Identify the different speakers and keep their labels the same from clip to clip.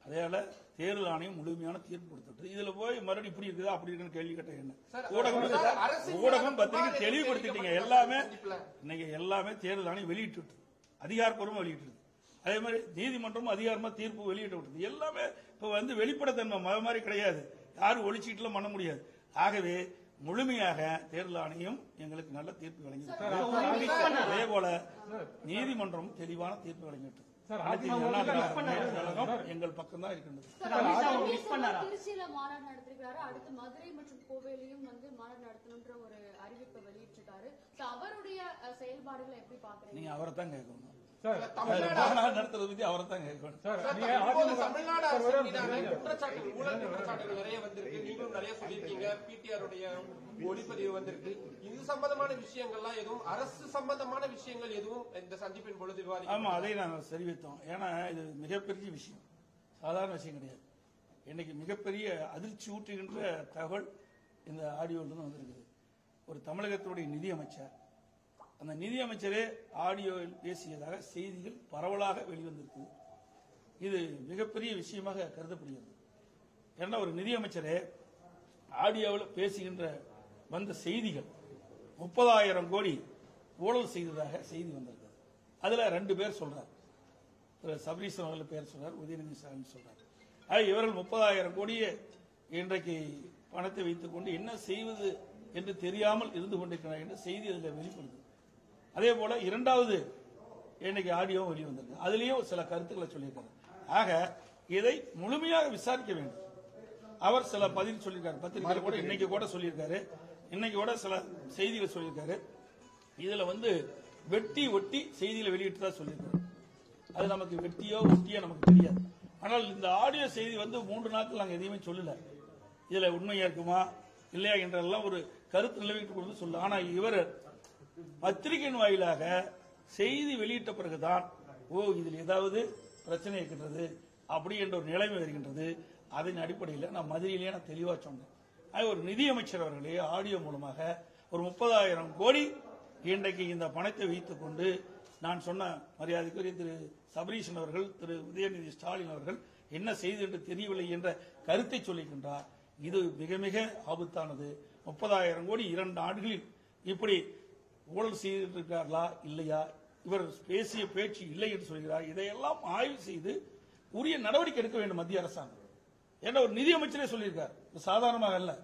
Speaker 1: அதனால தேர்தல் ஆணையம் முழுமையான தீர்ப்பு கொடுத்துட்டு இதுல போய் மறுபடியும் இப்படி இருக்குதா அப்படி இருக்குன்னு கேள்வி கேட்ட என்ன
Speaker 2: சார்,
Speaker 1: ஊடகம்
Speaker 2: சார், அரசின்
Speaker 1: ஊடகம் பத்திரிகை
Speaker 2: புகார்
Speaker 1: தெளிவுபடுத்திட்டீங்க
Speaker 2: தெரிவிக்கப்பட்ட
Speaker 1: எல்லாமே
Speaker 2: சந்திப்புல.
Speaker 1: இன்னைக்கு எல்லாமே தேர்தல் ஆணையம் வெளியிட்டு அதிகாரப்பூர்வமா வெளியிட்டு அதே மாதிரி நீதிமன்றமும் அதிகாரமா தீர்ப்பு வெளியிட்டு விட்டது எல்லாமே இப்ப வந்து வெளிப்படைத்தன்மை மத மாதிரி கிடையாது யாரும் ஒழிச்சிட்டுலாம் பண்ண முடியாது ஆகவே முழுமையாக தேர்தல் ஆணையம் எங்களுக்கு நல்ல தீர்ப்பு வழங்கியிருக்கு அதே போல நீதிமன்றம் தெளிவான தீர்ப்பு வழங்கிட்டு
Speaker 3: சார்,
Speaker 1: அனைத்து
Speaker 3: அதிமுக
Speaker 1: அண்ணா திராவிட
Speaker 3: மிஸ் பண்ணாரு.
Speaker 1: முன்னேற்ற கழகம் எங்கள் பக்கம் தான் இருக்கின்றது
Speaker 4: sir,
Speaker 3: sir,
Speaker 4: Amit Shah
Speaker 3: Amit Shah
Speaker 4: miss
Speaker 3: பண்ணாரா?
Speaker 4: திருச்சியில மாநாடு நடத்திருக்காரு அடுத்து மதுரை மற்றும் கோவையிலையும் வந்து மாநாடு நடத்தணும்ன்ற ஒரு அறிவிப்பை வெளியிட்டிருக்காரு So, அவருடைய அஹ், செயல்பாடுகளை எப்படி பாக்குறீங்க
Speaker 1: நீங்க அவரை தான் கேட்கணும்
Speaker 3: சார்
Speaker 1: அதுல மாநாடு நடத்துறதை பத்தி அவரை தான் கேட்கணும்
Speaker 3: சார்
Speaker 2: சார்,
Speaker 3: நீங்க
Speaker 2: தற்போது
Speaker 3: அதிமுக
Speaker 2: தமிழ்நாடு
Speaker 3: சார்,
Speaker 2: அரசு
Speaker 3: ஒரே
Speaker 2: மீதான
Speaker 3: நிமிஷம்.
Speaker 2: குற்றச்சாட்டுகள், ஊழல் குற்றச்சாட்டுகள் நிறைய வந்திருக்கு நீங்களும் நிறைய சொல்லியிருக்கீங்க பிடிஆருடைய ஒளிப்பதிவு வந்திருக்கு இது சம்பந்தமான விஷயங்கள்லாம் எதுவும் அரசு சம்பந்தமான விஷயங்கள் எதுவும் இந்த சந்திப்பின் பொழுது விவாதி
Speaker 1: ஆமா அதை நாங்கள் தெரிவித்தோம் ஏன்னா இது மிகப்பெரிய விஷயம் சாதாரண விஷயம் கிடையாது இன்னைக்கு மிகப்பெரிய அதிர்ச்சி ஊட்டுகின்ற தகவல் இந்த ஆடியோவில் வந்திருக்குது ஒரு தமிழகத்தினுடைய நிதியமைச்சர் அந்த நிதியமைச்சரே ஆடியோவில் பேசியதாக செய்திகள் பரவலாக வெளிவந்திருக்குது இது மிகப்பெரிய விஷயமாக கருதப்படுகிறது ஏன்னா ஒரு நிதியமைச்சரே ஆடியோவில் பேசுகின்ற வந்த செய்திகள் முப்பதாயிரம் கோடி ஊழல் செய்ததாக செய்தி வந்திருக்குது அதுல ரெண்டு பேர் சொல்றார் திரு சபரீசன் அவர்கள் பேர் சொல்றார் உதயநிதி ஸ்டாலின் சொல்றார் ஆக இவர்கள் முப்பதாயிரம் கோடியே இன்றைக்கு பணத்தை வைத்துக் கொண்டு என்ன செய்வது என்று தெரியாமல் இருந்து கொண்டிருக்கிறார் என்ற செய்தி அதில் வெளிப்படுது அதே போல இரண்டாவது இன்னைக்கு ஆடியோ வெளிவந்திருக்கு அதுலயும் சில கருத்துக்களை சொல்லியிருக்காரு ஆக இதை முழுமையாக விசாரிக்க வேண்டும் அவர் சில பதில் சொல்லியிருக்காரு பத்திரிகை கூட இன்னைக்கு கூட சொல்லியிருக்காரு இன்னைக்கு கூட சில செய்திகளை சொல்லியிருக்காரு இதுல வந்து வெட்டி ஒட்டி செய்திகளை வெளியிட்டு தான் சொல்லியிருக்காரு அது நமக்கு வெட்டியோ ஒட்டியோ நமக்கு தெரியாது ஆனால் இந்த ஆடியோ செய்தி வந்து மூன்று நாட்கள் நாங்கள் எதையுமே சொல்லல இதுல உண்மையா இருக்குமா இல்லையா என்றெல்லாம் ஒரு கருத்து நிலவிட்டு கொடுத்து சொல்ல ஆனா இவர் பத்திரிகையின் வாயிலாக செய்தி வெளியிட்ட பிறகுதான் ஓ இதில் ஏதாவது பிரச்சனை இருக்கின்றது அப்படி என்ற ஒரு நிலைமை வருகின்றது அதன் அடிப்படையில் நான் மதுரையிலேயே நான் தெளிவா சொன்னேன் ஆக ஒரு நிதியமைச்சர் அவர்களே ஆடியோ மூலமாக ஒரு முப்பதாயிரம் கோடி இன்றைக்கு இந்த பணத்தை வைத்துக் கொண்டு நான் சொன்ன மரியாதைக்குரிய திரு சபரீஷன் அவர்கள் திரு உதயநிதி ஸ்டாலின் அவர்கள் என்ன செய்து என்று தெரியவில்லை என்ற கருத்தை சொல்லுகின்றார் இது மிக மிக ஆபத்தானது முப்பதாயிரம் கோடி இரண்டு ஆண்டுகளில் இப்படி ஊழல் செய்திருக்கார்களா இல்லையா இவர் பேசிய பேச்சு இல்லை என்று சொல்கிறார் இதையெல்லாம் ஆய்வு செய்து உரிய நடவடிக்கை எடுக்க வேண்டும் மத்திய அரசாங்கம் ஏன்னா ஒரு நிதியமைச்சரே சொல்லியிருக்கார் இது சாதாரணமாக அல்ல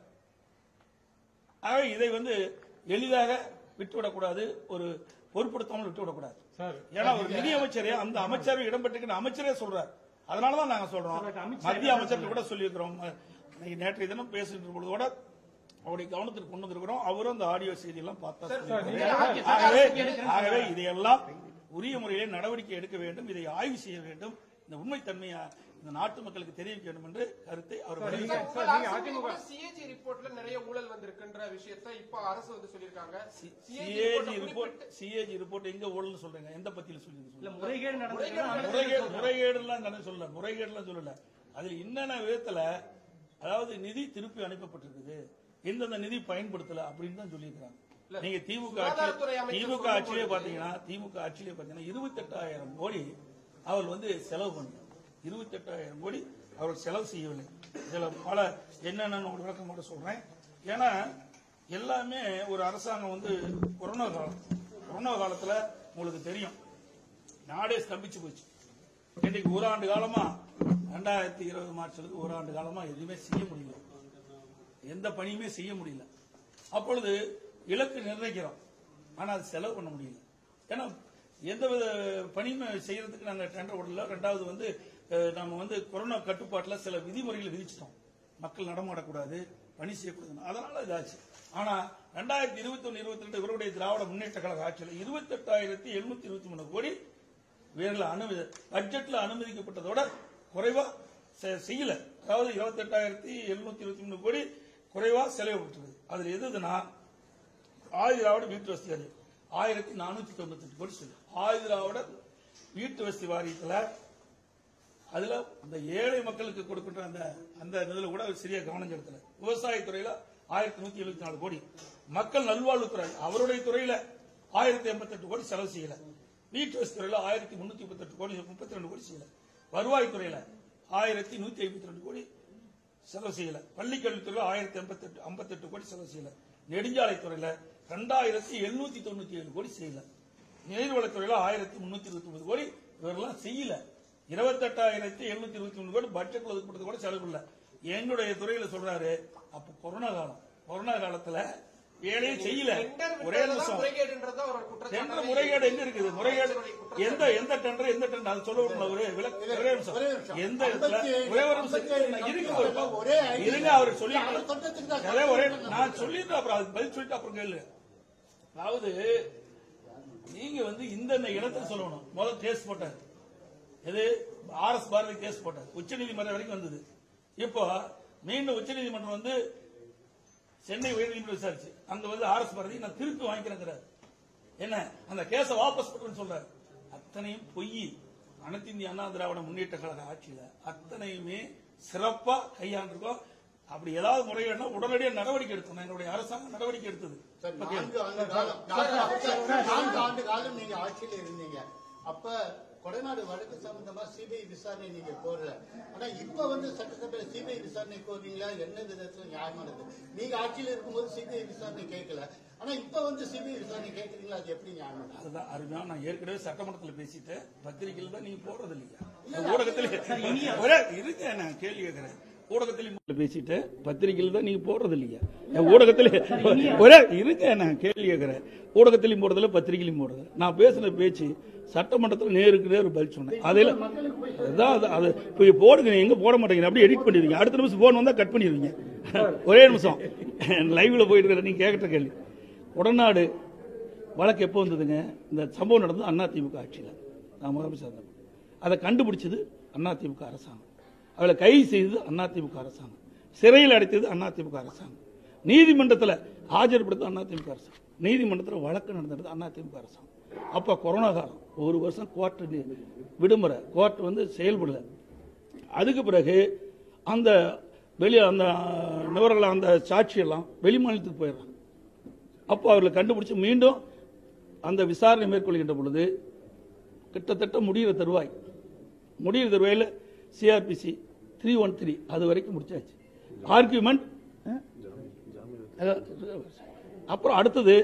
Speaker 1: ஆக இதை வந்து எளிதாக விட்டுவிடக்கூடாது ஒரு பொருட்படுத்தாமல் விட்டுவிடக்கூடாது
Speaker 3: சார்
Speaker 1: ஏன்னா ஒரு நிதியமைச்சரே அந்த அமைச்சரவை இடம்பெற்றிருக்கிற அமைச்சரே சொல்றார் அதனாலதான் நாங்க சொல்றோம்
Speaker 3: சார், அமைச்சர்
Speaker 1: மத்திய அமைச்சர் கூட சொல்லியிருக்கிறோம் இன்னைக்கு நேற்றைய தினம் பேசுகின்ற பொழுது கூட அவருடைய கவனத்திற்கு கொண்டு வந்திருக்கிறோம் அவரும் அந்த ஆடியோ செய்தியெல்லாம் பார்த்தா சொல்லியிருக்கிறார். ஆகவே ஆகவே இதையெல்லாம் உரிய முறையிலே நடவடிக்கை எடுக்க வேண்டும் இதை ஆய்வு செய்ய வேண்டும் இந்த உண்மைத்தன்மையை இந்த நாட்டு மக்களுக்கு தெரிவிக்க வேண்டும் என்று கருத்தை அவர் வெளியிட்டார்.
Speaker 3: சார், நீங்க அதிமுக-
Speaker 2: சிஏஜி ரிப்போர்ட்ல நிறைய ஊழல் வந்திருக்குன்ற விஷயத்தை இப்ப அரசு வந்து சொல்லியிருக்காங்க
Speaker 1: சிஏஜி ரிப்போர்ட் சிஏஜி ரிப்போர்ட் எங்க ஊழல் சொல்றீங்க எந்த பத்தியில சொல்லுங்க
Speaker 5: இல்ல முறைகேடு
Speaker 2: முறைகேடு
Speaker 5: நடந்தது
Speaker 1: முறைகேடு முறைகேடுலாம் நான் சொல்லல முறைகேடுலாம் சொல்லல அதில் என்னென்ன விதத்துல அதாவது நிதி திருப்பி அனுப்பப்பட்டிருக்குது எந்தெந்த நிதி பயன்படுத்தல அப்படின்னு தான் சொல்லியிருக்காங்க நீங்க திமுக
Speaker 2: சுகாதாரத்துறை
Speaker 1: ஆட்சி
Speaker 2: அமைச்சர்
Speaker 1: திமுக
Speaker 2: சொல்லும்
Speaker 1: ஆட்சியிலே
Speaker 2: பொழுது-
Speaker 1: பாத்தீங்கன்னா திமுக ஆட்சியிலே பாத்தீங்கன்னா இருபத்தெட்டாயிரம் கோடி அவர் வந்து செலவு பண்ணார் இருபத்தெட்டாயிரம் கோடி அவர் செலவு செய்யவில்லை இதுல பல என்னென்னு ஒரு விளக்கம் மட்டும் சொல்றேன் ஏன்னா எல்லாமே ஒரு அரசாங்கம் வந்து கொரோனா காலம் கொரோனா காலத்துல உங்களுக்கு தெரியும் நாடே ஸ்தம்பிச்சு போச்சு இன்னைக்கு ஒரு ஆண்டு காலமா ரெண்டாயிரத்தி இருபது மார்ச்ல ஒரு ஆண்டு காலமா எதுவுமே செய்ய முடியல எந்த பணியுமே செய்ய முடியல அப்பொழுது இலக்கு நிர்ணயிக்கிறோம் ஆனா அது செலவு பண்ண முடியல ஏன்னா எந்தவித பணியுமே செய்யறதுக்கு நாங்க டெண்டர் விடல ரெண்டாவது வந்து அஹ், நம்ம வந்து கொரோனா கட்டுப்பாட்டுல சில விதிமுறைகளை விதிச்சிட்டோம் மக்கள் நடமாடக்கூடாது பணி செய்யக்கூடாது அதனால இதாச்சு ஆனா ரெண்டாயிரத்தி இருபத்தி ஒன்னு இருபத்தி ரெண்டு இவருடைய திராவிட முன்னேற்ற கழக ஆட்சியில் இருபத்தி எட்டாயிரத்தி எழுநூத்தி இருபத்தி மூணு கோடி வேர்ல அனுமதி பட்ஜெட்ல அனுமதிக்கப்பட்டதோட குறைவா செ- செய்யல அதாவது இருபத்தி எட்டாயிரத்தி எழுநூத்தி இருபத்தி மூணு கோடி குறைவா செலவு பெற்றது அதுல எதுனா ஆயுதிராவிட வீட்டு வசதி வாரியம் ஆயிரத்தி நானூத்தி தொண்ணூத்தி எட்டு கோடி சொல்லு ஆயுதிராவிட வீட்டு வசதி வாரியத்துல அதுல இந்த ஏழை மக்களுக்கு கொடுக்கின்ற அந்த அந்த இதுல கூட அவர் சரியா கவனம் செலுத்தல விவசாயத்துறையில ஆயிரத்தி நூத்தி எழுபத்தி நாலு கோடி மக்கள் நல்வாழ்வுத்துறை அவருடைய துறையில ஆயிரத்தி எண்பத்தி எட்டு கோடி செலவு செய்யல வீட்டு வசதி துறையில ஆயிரத்தி முன்னூத்தி முப்பத்தி எட்டு கோடி முப்பத்தி ரெண்டு கோடி செய்யல வருவாய் துறையில ஆயிரத்தி நூத்தி ஐம்பத்தி ரெண்டு கோடி செலவு செய்யல பள்ளிக்கல்வித்துறையில ஆயிரத்தி எண்பத்தெட்டு ஐம்பத்தெட்டு கோடி செலவு செய்யல நெடுஞ்சாலைத்துறையில ரெண்டாயிரத்தி எழுநூத்தி தொண்ணூத்தி ஏழு கோடி செய்யல நீர்வளத்துறையில ஆயிரத்தி முன்னூத்தி இருபத்தி ஒன்பது கோடி இவரெல்லாம் செய்யல இருபத்தெட்டாயிரத்தி எழுநூத்தி இருபத்தி மூணு கோடி பட்ஜெட்ல ஒதுக்கப்பட்டது கூட செலவு இல்ல என்னுடைய துறையில சொல்றாரு அப்ப கொரோனா காலம் கொரோனா காலத்துல வேலையே செய்யல
Speaker 2: டெண்டர்
Speaker 1: ஒரே
Speaker 2: விட்டதுதான்
Speaker 1: நிமிஷம்
Speaker 2: முறைகேடுன்றதுதான் ஒரு
Speaker 1: டெண்டர்
Speaker 2: குற்றச்சாட்டு
Speaker 1: முறைகேடு எங்க இருக்குது முறைகேடு எந்த எந்த டெண்டர் எந்த டெண்டர் அது சொல்ல விடல ஒரு விளக்கு ஒரே நிமிஷம்
Speaker 3: ஒரே நிமிஷம்.
Speaker 1: எந்த இடத்துல
Speaker 3: ஐம்பத்தி-
Speaker 1: ஒரே ஒரு நிமிஷம்
Speaker 3: ஐம்பத்தி ஏழு
Speaker 1: இருங்க ஒரு நிமிஷம்.
Speaker 3: ஒரே ஐடி.
Speaker 1: இருங்க அவர் சொல்லி
Speaker 3: அவர் சொல்றதுக்கு தான்
Speaker 1: அதே ஒரே நான் சொல்லிட்டு அப்புறம் அதுக்கு பதில் சொல்லிட்டு அப்புறம் கேளு அதாவது நீங்க வந்து இந்த இடத்தை சொல்லணும் முதல்ல கேஸ் போட்டார் எது ஆர் எஸ் பாரதி கேஸ் போட்டார் உச்சநீதிமன்றம் வரைக்கும் வந்தது இப்போ மீண்டும் உச்சநீதிமன்றம் வந்து சென்னை உயர்நீதிமன்றம் விசாரிச்சு அங்க வந்து ஆர் எஸ் பாரதி நான் திருப்பி வாங்கிக்கிறேங்கிறார் என்ன அந்த கேஸை வாபஸ் பெற்றுன்னு சொல்றாரு அத்தனையும் பொய் அனைத்து இந்திய அண்ணா திராவிட முன்னேற்ற கழக ஆட்சியில அத்தனையுமே சிறப்பா கையாண்டிருக்கோம் அப்படி ஏதாவது முறைகேடுனா உடனடியாக நடவடிக்கை எடுத்தோம் எங்களுடைய அரசாங்கம் நடவடிக்கை எடுத்தது
Speaker 3: சார், நான்கு ஆண்டு காலம் நான்கு ஆண்டு காலம் நீங்க ஆட்சியில இருந்தீங்க அப்ப கொடைநாடு வழக்கு சம்பந்தமா சிபிஐ விசாரணை நீங்க கோரல ஆனா இப்ப வந்து சட்டசபையில சிபிஐ விசாரணை கோருவீங்களா என்ன விதத்துல நியாயமானது நீங்க ஆட்சியில இருக்கும்போது சிபிஐ விசாரணை கேட்கல ஆனா இப்ப வந்து சிபிஐ விசாரணை கேட்கறீங்களா அது எப்படி நியாயமானது
Speaker 1: அதுதான் அருமையா நான் ஏற்கனவே சட்டமன்றத்தில் பேசிட்டேன் பத்திரிகையில் தான் நீங்க போடுறது இல்லையா ஊடகத்தில் ஒரே இருங்க நான் கேள்வி கேட்கிறேன் ஊடகத்தில் பேசிட்டு பத்திரிகையில் தான் நீங்க போடுறது இல்லையா என் ஊடகத்தில் ஒரே இருங்க நான் கேள்வி கேட்கிறேன் ஊடகத்திலையும் போடுறதில்ல பத்திரிகையிலும் போடுறது நான் பேசின பேச்சு சட்டமன்றத்தில் நேருக்கு நேரு பதில் சொன்னேன் அதில் அதான் அது- அது இப்போ போடுங்க எங்க போட மாட்டேங்க அப்படியே எடிட் பண்ணிடுவீங்க அடுத்த நிமிஷம் போன் வந்தா கட் பண்ணிடுவீங்க ஒரே நிமிஷம் லைவ்ல போயிட்டு இருக்கிற நீங்க கேட்குற கேள்வி உடநாடு வழக்கு எப்போ வந்ததுங்க இந்த சம்பவம் நடந்தது அதிமுக ஆட்சியில் நான் முதலமைச்சர் இருந்தப்ப. அதை கண்டுபிடிச்சது அதிமுக அரசாங்கம் அவளை கைது செய்தது அதிமுக அரசாங்கம் சிறையில் அடைத்தது அதிமுக அரசாங்கம் நீதிமன்றத்தில் ஆஜர்படுத்தது அதிமுக அரசாங்கம் நீதிமன்றத்தில் வழக்கு நடந்தது அதிமுக அரசாங்கம் அப்போ கொரோனா காலம் ஒரு வருஷம் கோர்ட் விடுமுறை கோர்ட் வந்து செயல்படல அதுக்கு பிறகு அந்த வெளி அந்த நிவர்கள் அந்த சாட்சியெல்லாம் வெளி மாநிலத்துக்கு போயிடுறாங்க அப்போ அவர்களை கண்டுபிடிச்சு மீண்டும் அந்த விசாரணை மேற்கொள்கின்ற பொழுது கிட்டத்தட்ட முடிகிற தருவாய் முடிகிற தருவாயில் சிஆர்பிசி த்ரீ ஒன் த்ரீ அது வரைக்கும் முடிச்சாச்சு ஆர்கியூமெண்ட் அப்புறம் அடுத்தது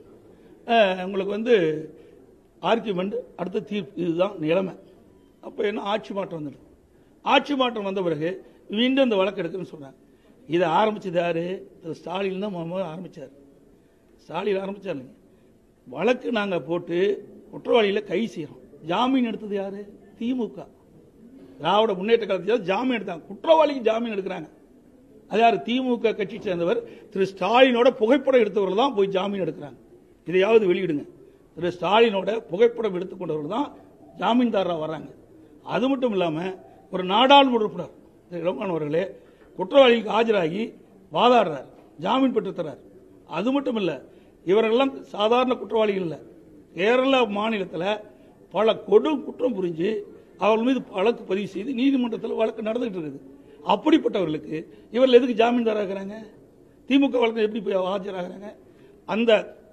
Speaker 1: அஹ், உங்களுக்கு வந்து ஆர்கியூமெண்ட் அடுத்த தீர்ப்பு இதுதான் நிலைமை அப்போ என்ன ஆட்சி மாற்றம் வந்துடும் ஆட்சி மாற்றம் வந்த பிறகு மீண்டும் இந்த வழக்கு எடுக்குன்னு சொன்னாங்க இதை ஆரம்பிச்சது யாரு திரு ஸ்டாலின் தான் முதல்ல ஆரம்பிச்சார் ஸ்டாலின் ஆரம்பிச்சாருங்க வழக்கு நாங்க போட்டு குற்றவாளிகளை கை செய்யறோம் ஜாமீன் எடுத்தது யாரு திமுக திராவிட முன்னேற்ற கழகத்தில் ஜாமீன் எடுத்தாங்க குற்றவாளிக்கு ஜாமீன் எடுக்கிறாங்க அது யாரு திமுக கட்சி சேர்ந்தவர் திரு ஸ்டாலினோட புகைப்படம் எடுத்தவர்கள் தான் போய் ஜாமீன் எடுக்கிறாங்க இதையாவது வெளியிடுங்க திரு ஸ்டாலினோட புகைப்படம் எடுத்துக்கொண்டவர்கள் தான் ஜாமீன்தாரா வர்றாங்க அது மட்டும் இல்லாம ஒரு நாடாளுமன்ற உறுப்பினர் திரு இளமான் அவர்களே குற்றவாளிக்கு ஆஜராகி வாதாடுறார் ஜாமீன் பெற்று தர்றார் அது மட்டும் இல்ல இவரெல்லாம் சாதாரண குற்றவாளிகள் இல்ல கேரள மாநிலத்தில் பல கொடும் குற்றம் புரிஞ்சு அவர்கள் மீது வழக்கு பதிவு செய்து நீதிமன்றத்தில் வழக்கு நடந்துகிட்டு இருக்குது அப்படிப்பட்டவர்களுக்கு இவர்கள் எதுக்கு ஜாமீன்தாரா இருக்கிறாங்க திமுக வழக்கு எப்படி போய் ஆஜராகிறாங்க அந்த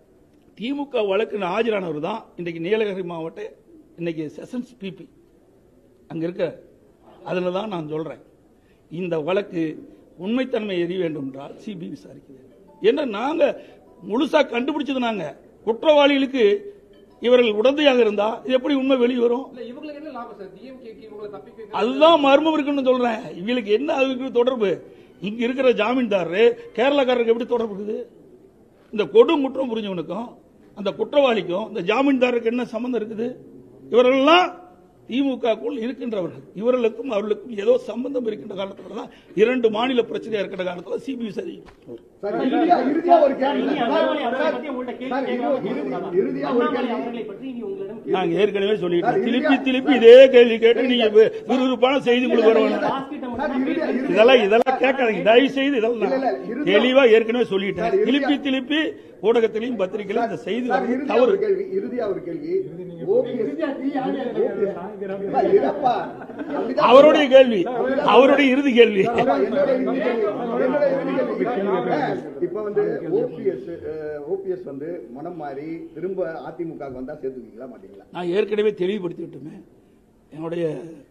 Speaker 1: திமுக வழக்கு ஆஜரானவர் தான் இன்னைக்கு நீலகிரி மாவட்ட இன்னைக்கு செஷன்ஸ் பிபி அங்க இருக்க அதில் தான் நான் சொல்றேன் இந்த வழக்கு உண்மைத்தன்மை எரிய வேண்டும் என்றால் சிபி விசாரிக்குது என்ன நாங்க முழுசா கண்டுபிடிச்சது நாங்க குற்றவாளிகளுக்கு இவர்கள் உடந்தையாக இருந்தா இது எப்படி உண்மை வெளியே வரும்
Speaker 2: இல்ல இவங்களுக்கு என்ன லாபம் சார் டிஎம்கேக்கு இவங்களை தப்பிக்க வைக்க-
Speaker 1: அதுதான் மர்மம் இருக்குன்னு சொல்றேன் இவங்களுக்கு என்ன அதுக்கு தொடர்பு இங்க இருக்கிற ஜாமீன்தாரரு கேரளக்காரருக்கு எப்படி தொடர்பு இருக்குது இந்த கொடும் குற்றம் புரிஞ்சவனுக்கும் அந்த குற்றவாளிக்கும் இந்த ஜாமீன்தாருக்கு என்ன சம்பந்தம் இருக்குது இவரெல்லாம் திமுகக்குள் இருக்கின்றவர்கள் இவர்களுக்கும் அவர்களுக்கும் ஏதோ சம்பந்தம் இருக்கின்ற காலத்துல தான் இரண்டு மாநில பிரச்சனையா இருக்கிற காலத்துல சிபிஐ சரி
Speaker 5: சார், இறுதியா இறுதியா ஒரு கேள்வி
Speaker 6: இனி
Speaker 5: சார்,
Speaker 6: அண்ணாமலை அவர்களை
Speaker 5: சார்,
Speaker 6: பற்றி உங்கள்ட்ட கேள்வி
Speaker 5: சார்,
Speaker 6: கேட்காம
Speaker 5: இறுதி-
Speaker 6: இருக்கக்கூடாது.
Speaker 5: இறுதியா ஒரு
Speaker 6: அண்ணாமலை
Speaker 5: கேள்வி
Speaker 6: அவர்களை பற்றி இனி உங்களிடம்
Speaker 1: நாங்க ஏற்கனவே சொல்லிட்டோம்
Speaker 5: சார்,
Speaker 1: திருப்பி
Speaker 5: இறுதியா-
Speaker 1: திருப்பி இதே கேள்வி கேட்டு நீங்க வி- விறுவிறுப்பான செய்தி உங்களுக்கு வர வேண்டாம்
Speaker 6: ஹாஸ்பிட்டல்
Speaker 5: சார்,
Speaker 6: மட்டும்
Speaker 5: இறுதியா- இறுதியா-
Speaker 1: இதெல்லாம் இதெல்லாம் கேட்காதீங்க தயவு செய்து
Speaker 5: இல்ல,
Speaker 1: இதெல்லாம்
Speaker 5: இல்ல, இறுதியா-
Speaker 1: தெளிவா ஏற்கனவே சொல்லிட்டேன்
Speaker 5: சார், இறுதியா-
Speaker 1: திருப்பி திருப்பி ஊடகத்திலையும் பத்திரிகையிலும் இந்த செய்தி
Speaker 5: சார்,
Speaker 1: வர்றது
Speaker 5: இறுதியா
Speaker 1: தவறு
Speaker 5: ஒரு கேள்வி இறுதியா ஒரு கேள்வி OPS சார், இருப்பா. அப்படிதான்
Speaker 1: அவருடைய கேள்வி அவருடைய இறுதி கேள்வி
Speaker 5: ஆமா, என்னோட இறுதி கேள்வி. என்னோட இறுதி கேள்வி. ஆ, இப்ப வந்து ஓபிஎஸ் ஓபிஎஸ் வந்து மனம் மாறி திரும்ப அதிமுக வந்தா சேர்த்துக்குவீங்களா மாட்டீங்களா
Speaker 1: நான் ஏற்கனவே தெளிவுபடுத்தி விட்டுமே என்னுடைய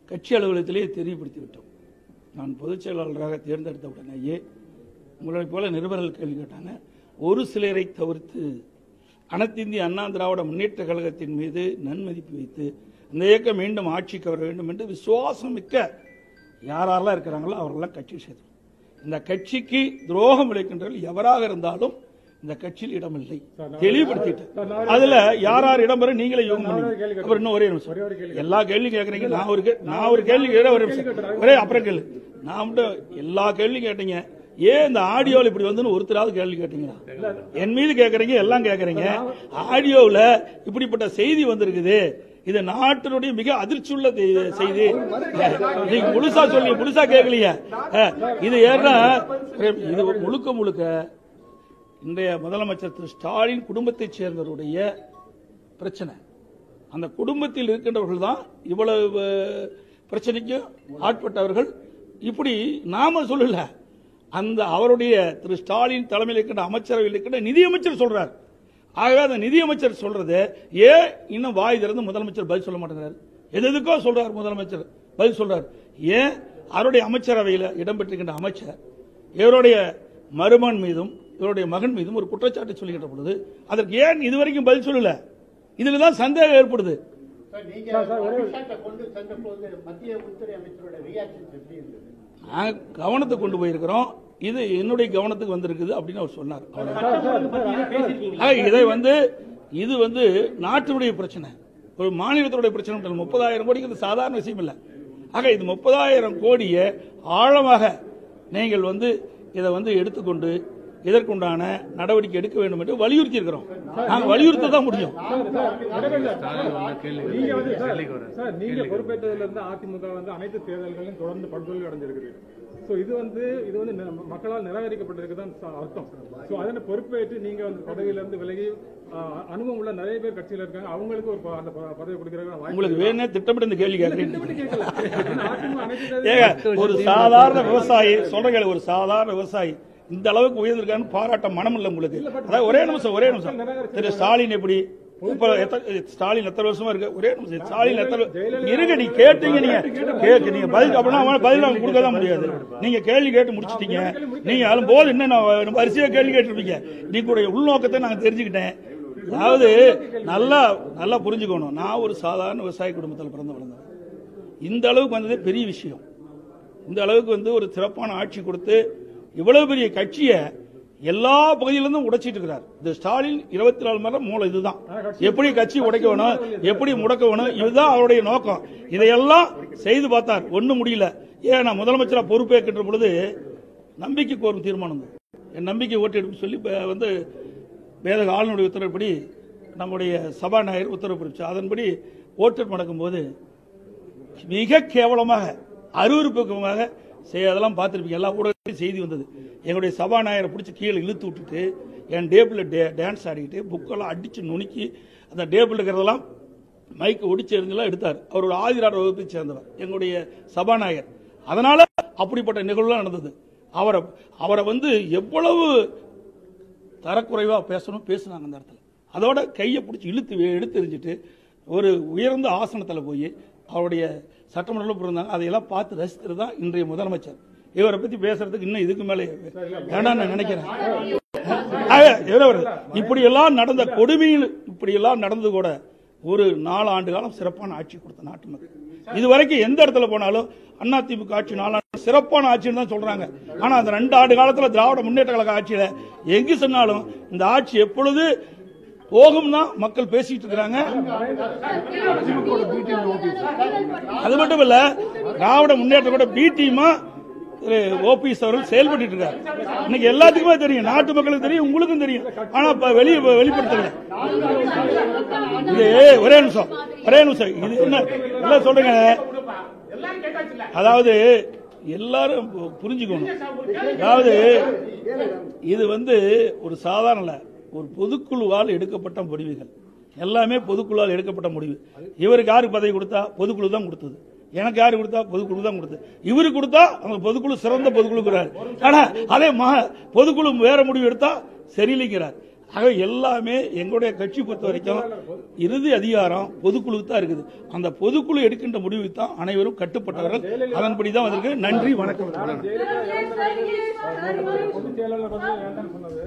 Speaker 1: கட்சி அலுவலகத்திலேயே தெரியப்படுத்தி விட்டோம் நான் பொதுச் செயலாளராக தேர்ந்தெடுத்த உடனேயே உங்களைப் போல நிருபர்கள் கேள்வி கேட்டாங்க ஒரு சிலரை தவிர்த்து அனைத்து இந்திய அண்ணா திராவிட முன்னேற்ற கழகத்தின் மீது நன்மதிப்பு வைத்து இந்த இயக்கம் மீண்டும் ஆட்சிக்கு வர வேண்டும் என்று விசுவாசம் மிக்க யாரெல்லாம் இருக்கிறாங்களோ அவர்களெல்லாம் கட்சி சேர்த்து இந்த கட்சிக்கு துரோகம் விளைக்கின்றவர்கள் எவராக இருந்தாலும் இந்த கட்சியில் இடமில்லை தெளிவுபடுத்திட்டு அதுல யார் யார் இடம் பெற நீங்களே யோகம் பண்ணி அப்புறம் இன்னும் ஒரே நிமிஷம் எல்லா கேள்வியும் கேட்கறீங்க நான் ஒரு கே- நான் ஒரு கேள்வி கேட்க ஒரு நிமிஷம் ஒரே அப்புறம் கேள்வி நான் மட்டும் எல்லா கேள்வியும் கேட்டீங்க ஏன் இந்த ஆடியோவில் இப்படி வந்துன்னு ஒருத்தராவது கேள்வி கேட்டீங்களா என் மீது கேட்கறீங்க எல்லாம் கேட்கறீங்க ஆடியோவில் இப்படிப்பட்ட செய்தி வந்திருக்குது இது நாட்டினுடைய மிக அதிர்ச்சி உள்ள தெ- செய்தி நீங்க முழுசா சொல்லி முழுசா கேட்கலையே அஹ், இது ஏன்னா இது முழுக்க முழுக்க இன்றைய முதலமைச்சர் திரு ஸ்டாலின் குடும்பத்தைச் சேர்ந்தவருடைய பிரச்சனை அந்த குடும்பத்தில் இருக்கின்றவர்கள் தான் இவ்வளவு பிரச்சனைக்கும் ஆட்பட்டவர்கள் இப்படி நாம சொல்லல அந்த அவருடைய திரு ஸ்டாலின் தலைமையில் இருக்கின்ற அமைச்சரவையில் இருக்கின்ற நிதியமைச்சர் சொல்றார் ஆகவே அந்த நிதியமைச்சர் சொல்றது ஏன் இன்னும் வாய் திறந்து முதலமைச்சர் பதில் சொல்ல மாட்டேங்கிறார் எது எதுக்கோ சொல்றார் முதலமைச்சர் பதில் சொல்றார் ஏன் அவருடைய அமைச்சரவையில் இடம்பெற்றிருக்கின்ற அமைச்சர் இவருடைய மருமகன் மீதும் இவருடைய மகன் மீதும் ஒரு குற்றச்சாட்டு சொல்லுகின்ற பொழுது அதற்கு ஏன் இதுவரைக்கும் பதில் சொல்லல இதுல தான் சந்தேகம் ஏற்படுது
Speaker 3: சார், நீங்க அமித்ஷாட்ட கொண்டு சென்ற போது மத்திய உள்துறை அமைச்சரோட ரியாக்ஷன் எப்படி இருந்தது
Speaker 1: நான் கவனத்தை கொண்டு போயிருக்கிறோம் இது என்னுடைய கவனத்துக்கு வந்திருக்குது அப்படின்னு அவர் சொன்னார் ஆக, இதை வந்து இது வந்து நாட்டினுடைய பிரச்சனை ஒரு மாநிலத்தினுடைய பிரச்சனை மட்டும் இல்ல. முப்பதாயிரம் கோடிக்கு இது சாதாரண விஷயம் இல்லை ஆக இது முப்பதாயிரம் கோடியை ஆழமாக நீங்கள் வந்து இதை வந்து எடுத்துக்கொண்டு இதற்குண்டான நடவடிக்கை எடுக்க வேண்டும் என்று வலியுறுத்தி இருக்கிறோம் நாங்கள் வலியுறுத்த தான் முடியும்
Speaker 6: நீங்க வந்து சார், சார் நீங்க பொறுப்பேற்றதுல இருந்து அதிமுக வந்து அனைத்து தேர்தல்களிலும் தொடர்ந்து படுதோல்வி அடைஞ்சிருக்குது சோ இது வந்து இது வந்து நி- மக்களால் நிராகரிக்கப்பட்டிருக்குதான் ச- அர்த்தம் சோ அதனை பொறுப்பேற்று நீங்க வந்து பதவியில இருந்து விலகி ஆ, அனுபவம் உள்ள நிறைய பேர் கட்சியில இருக்காங்க அவங்களுக்கு ஒரு ப- அந்த ப- பதவி கொடுக்கறதுக்கு வாய்ப்பு
Speaker 1: உங்களுக்கு வேணே திட்டமிட்டு இந்த கேள்வி கேட்கிறேன்
Speaker 6: கேட்கல ஏன்னா அதிமுக அனைத்து தேர்தலும்
Speaker 1: ஏங்க ஒரு சாதாரண விவசாயி சொல்றேன் ஒரு சாதாரண விவசாயி இந்த அளவுக்கு உயர்ந்திருக்கான்னு பாராட்ட மனம் இல்லை உங்களுக்கு அதாவது ஒரே நிமிஷம் ஒரே நிமிஷம் திரு ஸ்டாலின் எப்படி இப்ப எத்த- ஸ்டாலின் எத்தனை வருஷமா இருக்கு ஒரே நிமிஷம் ஸ்டாலின் எத்தனை இருங்க நீ கேட்டீங்க நீங்க கேக்கு நீங்க பதில் அப்படின்னா அவன் பதில் அவங்க கொடுக்க தான் முடியாது நீங்க கேள்வி கேட்டு முடிச்சிட்டீங்க நீங்க அது போது என்ன நான் வரிசையா கேள்வி கேட்டிருப்பீங்க நீங்களுடைய உள்நோக்கத்தை நாங்க தெரிஞ்சுக்கிட்டேன் அதாவது நல்லா நல்லா புரிஞ்சுக்கணும் நான் ஒரு சாதாரண விவசாய குடும்பத்தில் பிறந்து வளர்ந்தேன் இந்த அளவுக்கு வந்ததே பெரிய விஷயம் இந்த அளவுக்கு வந்து ஒரு சிறப்பான ஆட்சி கொடுத்து இவ்வளவு பெரிய கட்சியை எல்லா பகுதியிலிருந்தும் உடைச்சிட்டு இருக்கிறார் இந்த ஸ்டாலின் இருபத்தி நாலு மணி நேரம் மூலம் இதுதான் எப்படி கட்சி உடைக்க வேணும் எப்படி முடக்க வேணும் இதுதான் அவருடைய நோக்கம் இதையெல்லாம் செய்து பார்த்தார் ஒண்ணும் முடியல ஏன் நான் முதலமைச்சரா பொறுப்பேற்கின்ற பொழுது நம்பிக்கை கோரும் தீர்மானம் தான். என் நம்பிக்கை ஓட்டு எடுப்பு சொல்லி இப்ப வந்து வேத ஆளுநருடைய உத்தரவுப்படி நம்முடைய சபாநாயகர் உத்தரவு பிறப்பிச்சு அதன்படி ஓட்டு நடக்கும்போது மிக கேவலமாக அருவருப்புக்கமாக செய்ய அதெல்லாம் பார்த்துருப்பீங்க எல்லா ஊடகத்திலும் செய்தி வந்தது எங்களுடைய சபாநாயகரை பிடிச்சி கீழே இழுத்து விட்டுட்டு என் டேபிளில் டே டான்ஸ் ஆடிக்கிட்டு புக்கெல்லாம் அடித்து நுணுக்கி அந்த டேபிள் இருக்கிறதெல்லாம் மைக்கு ஒடிச்சு எறிஞ்செல்லாம் எடுத்தார் அவர் ஒரு ஆதிராட வகுப்பை சேர்ந்தவர் எங்களுடைய சபாநாயகர் அதனால அப்படிப்பட்ட நிகழ்வுலாம் நடந்தது அவரை அவரை வந்து எவ்வளவு தரக்குறைவா பேசணும் பேசுனாங்க அந்த இடத்துல அதோட கையை பிடிச்சி இழுத்து வே- எடுத்து எறிஞ்சிட்டு ஒரு உயர்ந்த ஆசனத்தில் போய் அவருடைய சட்டமன்றம் இருந்தாங்க அதையெல்லாம் பார்த்து ரசித்தது தான் இன்றைய முதலமைச்சர் இவரை பத்தி பேசுறதுக்கு இன்னும் இதுக்கு மேலே வேண்டாம் நான் நினைக்கிறேன் ஆக, இவர் இப்படி எல்லாம் நடந்த கொடுமையில் இப்படி எல்லாம் நடந்து கூட ஒரு நாலு ஆண்டு காலம் சிறப்பான ஆட்சி கொடுத்த நாட்டு மக்கள் இதுவரைக்கும் எந்த இடத்துல போனாலும் அதிமுக ஆட்சி நாலாண்டு சிறப்பான ஆட்சின்னு தான் சொல்றாங்க ஆனா அந்த ரெண்டு ஆண்டு காலத்துல திராவிட முன்னேற்ற கழக ஆட்சியில எங்கு சொன்னாலும் இந்த ஆட்சி எப்பொழுது போகும் தான் மக்கள் பேசிட்டு இருக்கிறாங்க அது மட்டும் இல்ல திராவிட முன்னேற்ற கூட பி டீமா திரு ஓபிஎஸ் அவர்கள் செயல்பட்டு இருக்காரு இன்னைக்கு எல்லாத்துக்குமே தெரியும் நாட்டு மக்களுக்கு தெரியும் உங்களுக்கும் தெரியும் ஆனா இப்ப வெளியே வெளிப்படுத்தல இது ஒரே நிமிஷம் ஒரே நிமிஷம் இது என்ன இல்ல சொல்றேங்க அதாவது எல்லாரும் பு- புரிஞ்சுக்கணும் அதாவது இது வந்து ஒரு சாதாரண இல்ல, ஒரு பொதுக்குழுவால் எடுக்கப்பட்ட முடிவுகள் எல்லாமே பொதுக்குழுவால் எடுக்கப்பட்ட முடிவு இவருக்கு யாருக்கு பதவி கொடுத்தா பொதுக்குழு தான் கொடுத்தது எனக்கு யாரு கொடுத்தா பொதுக்குழு தான் கொடுத்தது இவருக்கு கொடுத்தா அந்த பொதுக்குழு சிறந்த பொதுக்குழுங்கிறார் ஆனா அதே ம- பொதுக்குழு வேற முடிவு எடுத்தா சரியில்லைங்கிறார் ஆக எல்லாமே எங்களுடைய கட்சி பொறுத்த வரைக்கும் இறுதி அதிகாரம் பொதுக்குழுக்கு தான் இருக்குது அந்த பொதுக்குழு எடுக்கின்ற முடிவுக்கு தான் அனைவரும் கட்டுப்பட்டவர்கள் அதன்படி தான் வந்திருக்கு நன்றி வணக்கம்
Speaker 6: பொதுச் செயலாளர் வந்து வேண்டாம்னு சொன்னது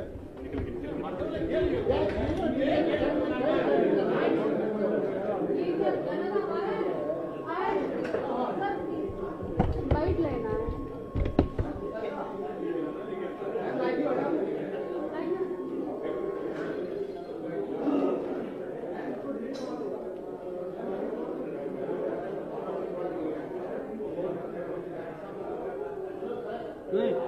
Speaker 4: वाइट लेना है
Speaker 7: ஏய்